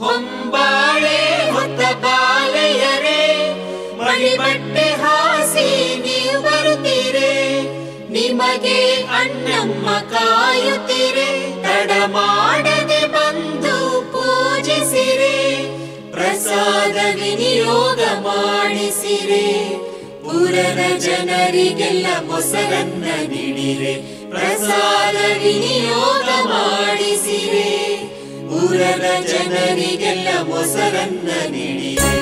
ಹೊಂಬಾಳೆ ಹೊತ್ತ ಬಾಲೆಯರೇ ಮಳಿ ಬಟ್ಟೆ ಹಾಸಿ ನೀವು ಬರುತ್ತೀರೆ ನಿಮಗೆ ಅಣ್ಣಮ್ಮ ಕಾಯುತ್ತೀರೆ ತಡ ಮಾಡದೆ ಬಂದು ಪೂಜಿಸಿರೆ ಪ್ರಸಾದ ವಿನಿಯೋಗ ಮಾಡಿಸಿರೆ ಪುರದ ಜನರಿಗೆಲ್ಲ ಮೊಸರನ್ನ ನೀಡಿರೆ ಪ್ರಸಾದ ವಿನಿಯೋಗ ಮಾಡಿಸಿರೆ ಊರದ ಜನರಿಗೆಲ್ಲ ಮೊಸರನ್ನ ನೀಡಿರೆ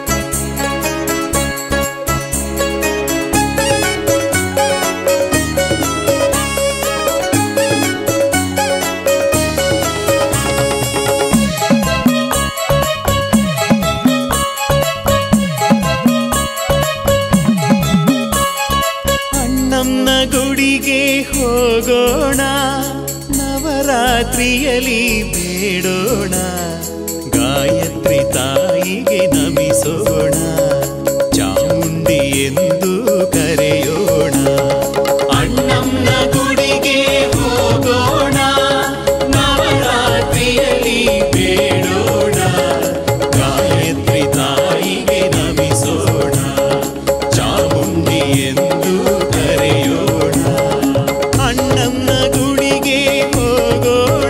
ಅಣ್ಣಮ್ಮನ ಗುಡಿಗೆ ಹೋಗೋಣ ನವರಾತ್ರಿಯಲ್ಲಿ ಬೇಡೋಣ ಗಾಯತ್ರಿ ತಾಯಿಗೆ ನಮಿಸೋಣ ಚಾಮುಂಡಿ ಎಂದು ಕರೆಯೋಣ ಅಣ್ಣಮ್ಮನ ಗುಡಿಗೆ ಹೋಗೋಣ ನವರಾತ್ರಿಯಲ್ಲಿ ಬೇಡೋಣ ಗಾಯತ್ರಿ ತಾಯಿಗೆ ನಮಿಸೋಣ ಚಾಮುಂಡಿ ಎಂದು ಕರೆಯೋಣ ಅಣ್ಣಮ್ಮನ ಗುಡಿಗೆ ಹೋಗೋಣ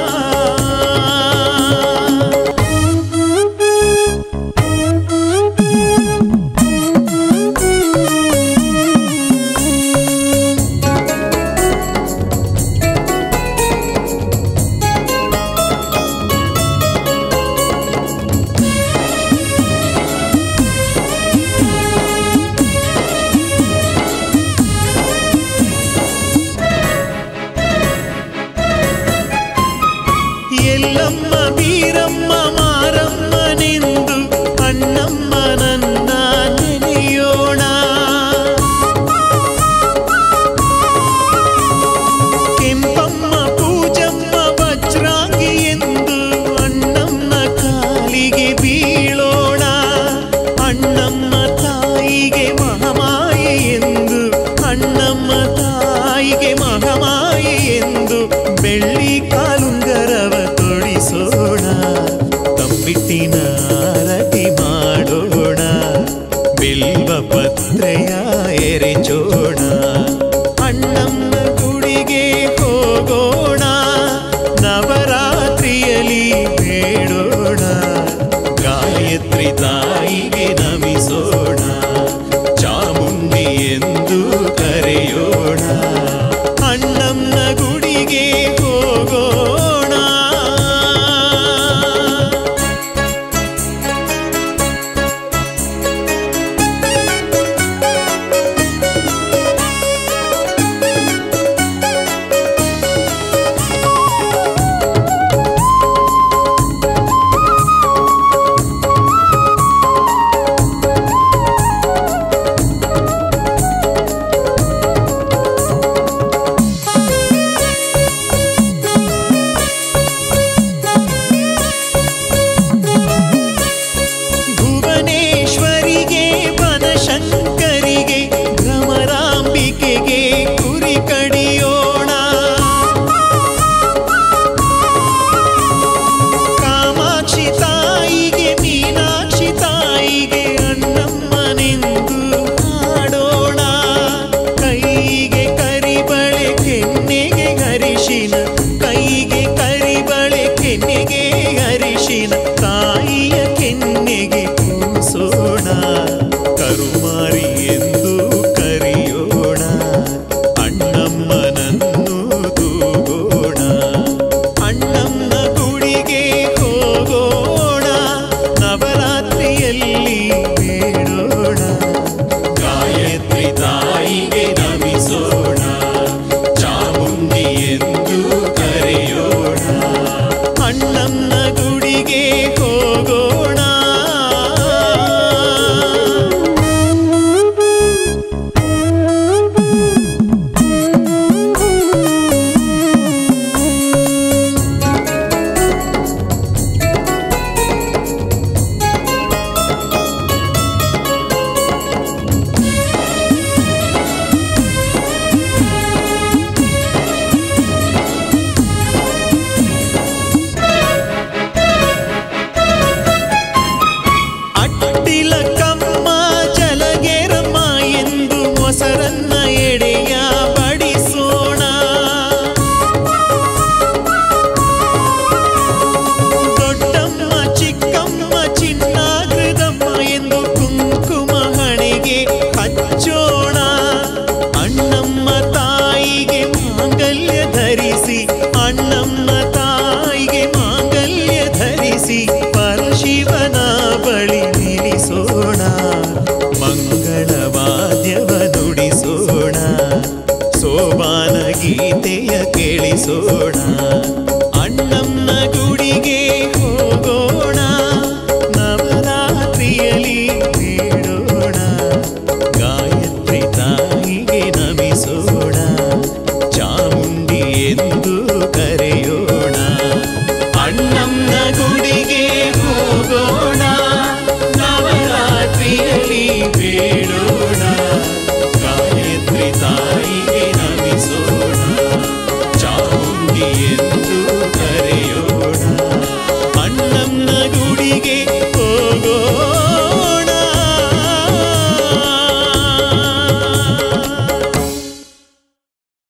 ಎಲ್ಲಮ್ಮ ಬೀರಮ್ಮ ಮಾರಮ್ಮನೆಂದು ಅಣ್ಣಮ್ಮನನ್ನ ನೆನೆಯೋಣ ಕೆಂಪಮ್ಮ ಪೂಜಮ್ಮ ವಜ್ರಾಂಗಿ ಎಂದು ಅಣ್ಣಮ್ಮ ಕಾಲಿಗೆ ಬೀಳೋಣ ಅಣ್ಣಮ್ಮ ತಾಯಿಗೆ ಮಹಮಾಯಿ ಎಂದು ಅಣ್ಣಮ್ಮ ತಾಯಿಗೆ ಮಹಮಾಯಿ ಎಂದು ಬೆಳ್ಳಿ ಕಾಲುಂಗರವ ತೊಡಿಸೋಣ ತಂಬಿಟ್ಟಿನ ಆರತಿ ಮಾಡೋಣ ಬಿಲ್ವ ಪತ್ರೆಯ ಎರೆಚೋಣ ಅಣ್ಣಮ್ಮ ಗುಡಿಗೆ ಹೋಗೋಣ ನವರಾತ್ರಿಯಲ್ಲಿ ಬೇಡೋಣ ಗಾಯತ್ರಿ ತಾಯಿಗೆ ನಮಿಸೋಣ ಚಾಮುಂಡಿ ಎಂದು ಕರೆಯೋಣ ಅಣ್ಣಮ್ಮನ ಗುಡಿಗೆ ಹೋಗೋಣ ಭುವನೇಶ್ವರಿಗೆ ಬನಶಂಕರಿಗೆ ಭ್ರಮರಾಂಬಿಕೆಗೆ ಕುರಿ ಕಡಿಯೋಣ ಕಾಮಾಕ್ಷಿ ತಾಯಿಗೆ ಮೀನಾಕ್ಷಿ ತಾಯಿಗೆ ಅಣ್ಣಮ್ಮನೆಂದು ಹಾಡೋಣ ಕೈಗೆ ಕರಿಬಳೆ ಕೆನ್ನೆಗೆ ಅರಿಶಿನ ಕೈಗೆ ಕರಿಬಳೆ ಕೆನ್ನೆಗೆ ಅರಿಶಿನ ತಾಯಿಯ ಕೆನ್ನೆಗೆ ಕೂಸೋಣ ಕರುಮಾರಿ ಎಂದು ಕರೆಯೋಣ ಅಣ್ಣಮ್ಮನನ್ನು ತೂಗೋಣ ಅಣ್ಣಮ್ಮನ ಗುಡಿಗೆ ಹೋಗೋಣ ನವರಾತ್ರಿಯಲ್ಲಿ ಬೇಡೋಣ ಗಾಯತ್ರಿ ತಾಯಿಗೆ ನಮಿಸೋಣ ಚಾಮುಂಡಿ ಎಂದು ಕರೆಯೋಣ ಅಣ್ಣಮ್ಮನ ಗುಡಿಗೆ ಹೋಗೋಣ ಎಂದು